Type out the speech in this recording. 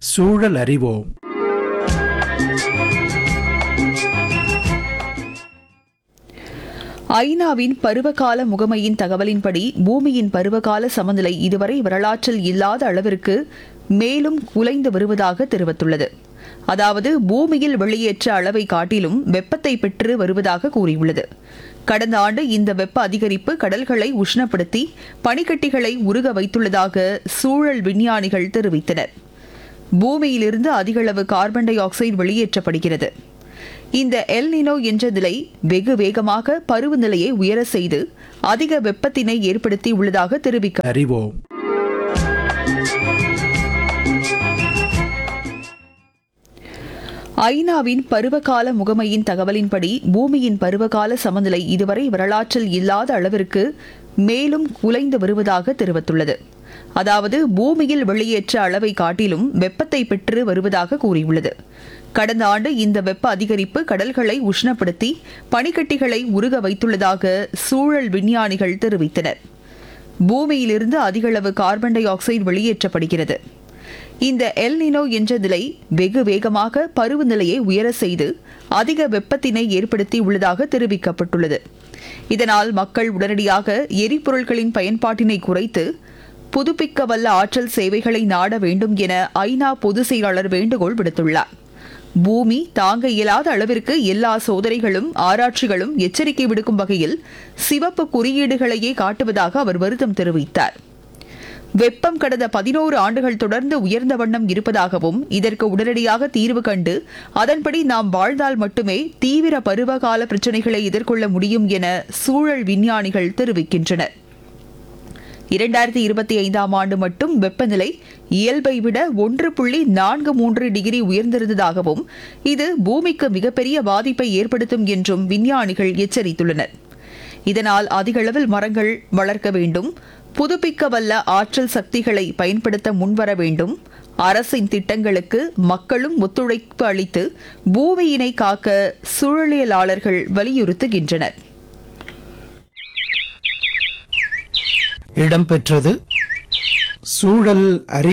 சூழல் அறிவோம் ஐநாவின் பருவகால முகமையின் தகவலின்படி பூமியின் பருவகால சமநிலை இதுவரை வரலாற்றில் இல்லாத அளவிற்கு மேலும் குலைந்து வருவதாக தெரிவித்துள்ளது அதாவது பூமியில் வெளியேற்ற அளவை காட்டிலும் வெப்பத்தை பெற்று வருவதாக கூறியுள்ளது கடந்த ஆண்டு இந்த வெப்ப அதிகரிப்பு கடல்களை உஷ்ணப்படுத்தி பனிக்கட்டிகளை உருக வைத்துள்ளதாக சூழல் விஞ்ஞானிகள் தெரிவித்தனர் பூமியிலிருந்து அதிகளவு கார்பன் டை ஆக்சைடு வெளியேற்றப்படுகிறது இந்த எல் நினோ என்ற நிலை வெகு வேகமாக பருவநிலையை உயர செய்து அதிக வெப்பத்தினை ஏற்படுத்தி உள்ளதாக தெரிவிக்க அறிவோம் ஐநாவின் பருவகால முகமையின் தகவலின்படி பூமியின் பருவகால சமநிலை இதுவரை வரலாற்றில் இல்லாத அளவிற்கு மேலும் குலைந்து வருவதாக தெரிவித்துள்ளது அதாவது பூமியில் வெளியேற்ற அளவை காட்டிலும் வெப்பத்தை பெற்று வருவதாக கூறியுள்ளது கடந்த ஆண்டு இந்த வெப்ப அதிகரிப்பு கடல்களை உஷ்ணப்படுத்தி பனிக்கட்டிகளை உருக வைத்துள்ளதாக சூழல் விஞ்ஞானிகள் தெரிவித்தனர் பூமியிலிருந்து அதிகளவு கார்பன் டை ஆக்சைடு வெளியேற்றப்படுகிறது இந்த எல் நினோ என்ற நிலை வெகு வேகமாக பருவநிலையை உயர செய்து அதிக வெப்பத்தினை ஏற்படுத்தி உள்ளதாக தெரிவிக்கப்பட்டுள்ளது இதனால் மக்கள் உடனடியாக எரிபொருட்களின் பயன்பாட்டினை குறைத்து புதுப்பிக்க வல்ல ஆற்றல் சேவைகளை நாட வேண்டும் என ஐநா பொதுச் செயலாளர் வேண்டுகோள் விடுத்துள்ளார் பூமி தாங்க இயலாத அளவிற்கு எல்லா சோதனைகளும் ஆராய்ச்சிகளும் எச்சரிக்கை விடுக்கும் வகையில் சிவப்பு குறியீடுகளையே காட்டுவதாக அவர் வருத்தம் தெரிவித்தார் வெப்பம் கடந்த பதினோரு ஆண்டுகள் தொடர்ந்து உயர்ந்த வண்ணம் இருப்பதாகவும் இதற்கு உடனடியாக தீர்வு கண்டு அதன்படி நாம் வாழ்ந்தால் மட்டுமே தீவிர பருவகால பிரச்சினைகளை எதிர்கொள்ள முடியும் என சூழல் விஞ்ஞானிகள் தெரிவிக்கின்றனர் இரண்டாயிரத்தி இருபத்தி ஐந்தாம் ஆண்டு மட்டும் வெப்பநிலை இயல்பை விட ஒன்று புள்ளி நான்கு மூன்று டிகிரி உயர்ந்திருந்ததாகவும் இது பூமிக்கு மிகப்பெரிய பாதிப்பை ஏற்படுத்தும் என்றும் விஞ்ஞானிகள் எச்சரித்துள்ளனர் இதனால் அதிகளவில் மரங்கள் வளர்க்க வேண்டும் புதுப்பிக்க வல்ல ஆற்றல் சக்திகளை பயன்படுத்த முன்வர வேண்டும் அரசின் திட்டங்களுக்கு மக்களும் ஒத்துழைப்பு அளித்து பூமியினை காக்க சூழலியலாளர்கள் வலியுறுத்துகின்றனர் இடம்பெற்றது சூழல் அறிவு